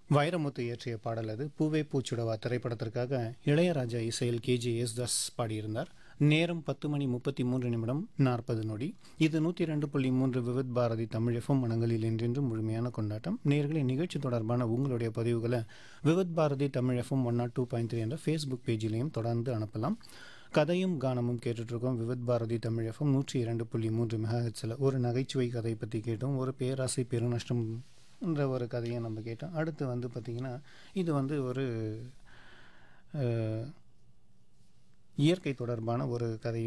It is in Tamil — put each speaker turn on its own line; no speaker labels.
வைரமுத்து இயற்றிய பாடல் அது பூவே பூச்சுடவா திரைப்படத்திற்காக இளையராஜா இசையில் கேஜி யேசுதாஸ் பாடியிருந்தார் நேரம் பத்து மணி முப்பத்தி மூன்று நிமிடம் நாற்பது நொடி இது நூற்றி ரெண்டு புள்ளி மூன்று விவித் பாரதி தமிழ் எஃப்எம் மனங்களில் என்றென்றும் முழுமையான கொண்டாட்டம் நேர்களின் நிகழ்ச்சி தொடர்பான உங்களுடைய பதிவுகளை Vividh Bharati Tamil FM one nought two point three என்ற ஃபேஸ்புக் பேஜிலையும் தொடர்ந்து அனுப்பலாம் கதையும் கானமும் கேட்டுட்ருக்கோம் விவித் பாரதி தமிழ் எஃப்எம் நூற்றி இரண்டு புள்ளி மூன்று மெகாஹெட்ஸில் ஒரு நகைச்சுவை கதை பற்றி கேட்டோம் ஒரு பேராசை பெருநஷ்டம் என்ற ஒரு கதையை நம்ம கேட்டோம் அடுத்து வந்து பார்த்திங்கன்னா இது வந்து ஒரு அஹ், இயற்கை தொடர்பான ஒரு கதை